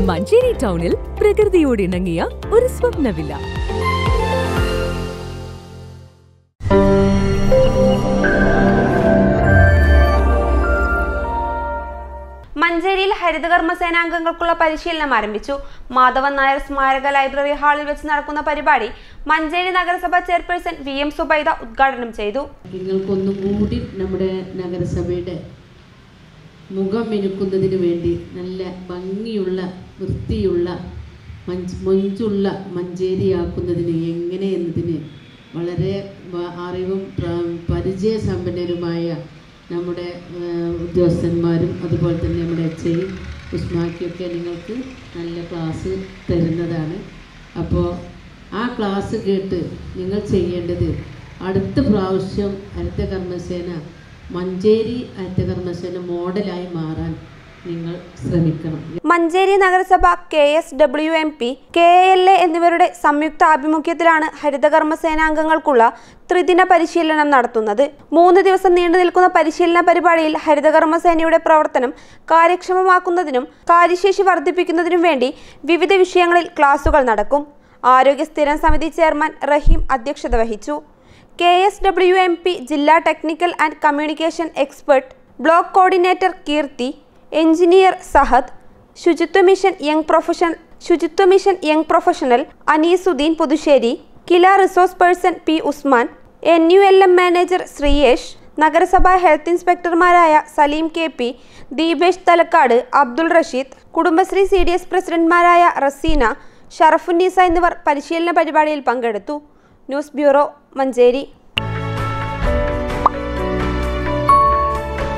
മഞ്ചേരി ടൗണിൽ പ്രകൃതിയോട് ഇണങ്ങിയ ഒരു സ്വപ്ന വില്ല മഞ്ചേരിയിൽ ഹരിതകർമ്മ സേനാംഗങ്ങൾക്കുള്ള പരിശീലനം ആരംഭിച്ചു മാധവൻ നായർ സ്മാരക ലൈബ്രറി ഹാളിൽ വെച്ച് നടക്കുന്ന പരിപാടി മഞ്ചേരി നഗരസഭ ചെയർപേഴ്സൺ വി എം സുബൈദ ഉദ്ഘാടനം ചെയ്തു നിങ്ങൾക്കൊന്നും കൂടി നമ്മുടെ നഗരസഭയുടെ മുഖം മിനുക്കുന്നതിന് വേണ്ടി നല്ല ഭംഗിയുള്ള വൃത്തിയുള്ള മഞ്ച് മൊഞ്ചുള്ള മഞ്ചേരിയാക്കുന്നതിന് എങ്ങനെ എന്നതിന് വളരെ വ- അറിവും പ്ര- പരിചയസമ്പന്നരുമായ നമ്മുടെ ആ, ഉദ്യോഗസ്ഥന്മാരും അതുപോലെ തന്നെ നമ്മുടെ എച്ച് ഐ ഉസ്മാക്കിയൊക്കെ നിങ്ങൾക്ക് നല്ല ക്ലാസ് തരുന്നതാണ് അപ്പോൾ ആ ക്ലാസ് കേട്ട് നിങ്ങൾ ചെയ്യേണ്ടത് അടുത്ത പ്രാവശ്യം ഹരിതകർമ്മസേന മഞ്ചേരി ഹരിതകർമ്മസേന മോഡലായി മാറാൻ നിങ്ങൾ ശ്രമിക്കണം മഞ്ചേരി നഗരസഭ K S W M P K L A എന്നിവരുടെ സംയുക്ത ആഭിമുഖ്യത്തിലാണ് ഹരിതകർമ്മ സേനാംഗങ്ങൾക്കുള്ള ത്രിദിന പരിശീലനം നടത്തുന്നത് മൂന്ന് ദിവസം നീണ്ടു നിൽക്കുന്ന പരിശീലന പരിപാടിയിൽ ഹരിതകർമ്മ സേനയുടെ പ്രവർത്തനം കാര്യക്ഷമമാക്കുന്നതിനും കാര്യശേഷി വർദ്ധിപ്പിക്കുന്നതിനും വേണ്ടി വിവിധ വിഷയങ്ങളിൽ ക്ലാസുകൾ നടക്കും ആരോഗ്യ സ്ഥിരം സമിതി ചെയർമാൻ റഹീം അധ്യക്ഷത വഹിച്ചു K S W M P ജില്ലാ technical and communication expert block coordinator Keerthi engineer Sahad ശുചിത്വ മിഷൻ യങ് പ്രൊഫഷൻ ശുചിത്വ mission young professional Aneesuddin Puthussery KILA resource person P Usman N U L M manager Sreeyesh നഗരസഭാ ഹെൽത്ത് ഇൻസ്പെക്ടർമാരായ Saleem K P Deepesh Thalakkad Abdul Rasheed Kudumbashree C D S പ്രസിഡന്റ്മാരായ റസീന ഷറഫുന്നീസ എന്നിവർ പരിശീലന പരിപാടിയിൽ പങ്കെടുത്തു ന്യൂസ് ബ്യൂറോ മഞ്ചേരി